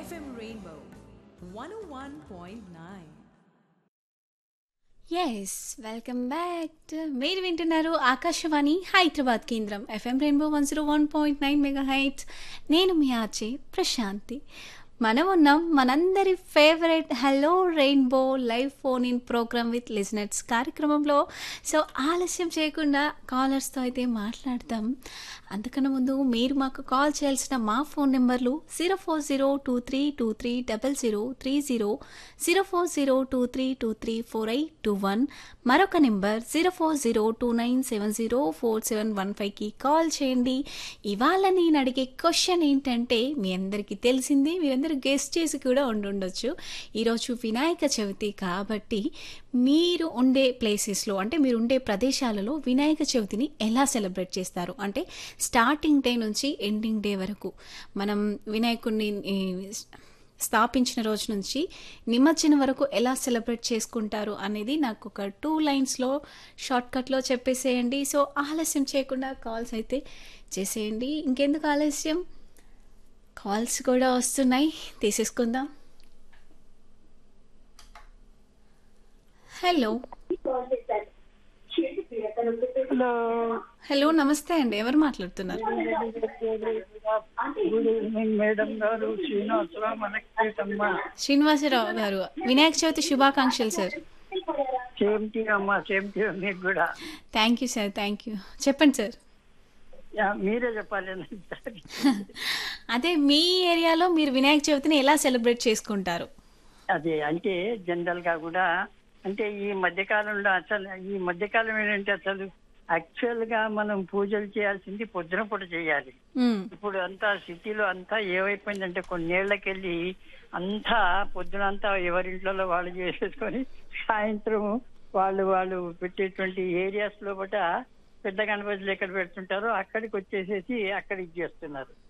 FM Rainbow 101.9. Yes welcome back మీరు వింటున్నారు ఆకాశవాణి హైదరాబాద్ కేంద్రం FM Rainbow one zero one point nine mega hertz నేను మీ ఆర్జే ప్రశాంతి మనం ఉన్నాం మనందరి favourite hello Rainbow live phone in programme with listeners కార్యక్రమంలో సో ఆలస్యం చేయకుండా కాలర్స్తో అయితే మాట్లాడతాం అంతకన్నా ముందు మీరు మాకు కాల్ చేయాల్సిన మా ఫోన్ నెంబర్లు zero four zero two three two three double zero three zero zero four zero two three two three four eight two one మరొక number zero four zero two nine seven zero four seven one ఫైవ్కి call చేయండి ఇవాళ నేను అడిగే question ఏంటంటే మీ అందరికీ తెలిసింది మీరందరూ గెస్ట్ చేసి కూడా ఉండుండొచ్చు ఈరోజు వినాయక చవితి కాబట్టి మీరు ఉండే ప్లేసెస్లో అంటే మీరు ఉండే ప్రదేశాలలో వినాయక చవితిని ఎలా సెలబ్రేట్ చేస్తారు అంటే స్టార్టింగ్ డే నుంచి ఎండింగ్ డే వరకు మనం వినాయకుడిని ఈ, స్థాపించిన రోజు నుంచి నిమజ్జనం వరకు ఎలా సెలబ్రేట్ చేసుకుంటారు అనేది నాకు ఒక టూ లైన్స్లో షార్ట్కట్లో చెప్పేసేయండి సో ఆలస్యం చేయకుండా కాల్స్ అయితే చేసేయండి ఇంకెందుకు ఆలస్యం కాల్స్ కూడా వస్తున్నాయి తీసేసుకుందాం హలో హలో హలో నమస్తే అండి ఎవరు మాట్లాడుతున్నారు గుడ్ ఈవినింగ్ మేడం గారు శ్రీనివాసరావు మనకేటమ్మా శ్రీనివాసరావు గారు వినాయక చవితి శుభాకాంక్షలు సార్ సేమ్ టీ అమ్మా సేమ్ టీ మీకు కూడా thank you sir thank you చెప్పండి సార్ యా, మీరే చెప్పాలి అదే మీ ఏరియాలో మీరు వినాయక చవితిని ఎలా సెలబ్రేట్ చేసుకుంటారు అదే అంటే జనరల్ గా కూడా అంటే ఈ మధ్యకాలంలో అసలు ఈ మధ్యకాలం ఏంటంటే అసలు యాక్చువల్ గా మనం పూజలు చేయాల్సింది పొద్దున పూట చేయాలి మ్మ్. ఇప్పుడు అంతా సిటీలో అంతా ఏమైపోయిందంటే కొన్నేళ్లకెళ్ళి అంతా పొద్దునంతా ఎవరింట్లో వాళ్ళు చేసేసుకొని సాయంత్రం వాళ్ళు వాళ్ళు పెట్టేటువంటి ఏరియాస్ లోపల పెద్ద గణపతులు ఎక్కడ పెడుతుంటారో అక్కడికి వచ్చేసేసి అక్కడికి చేస్తున్నారు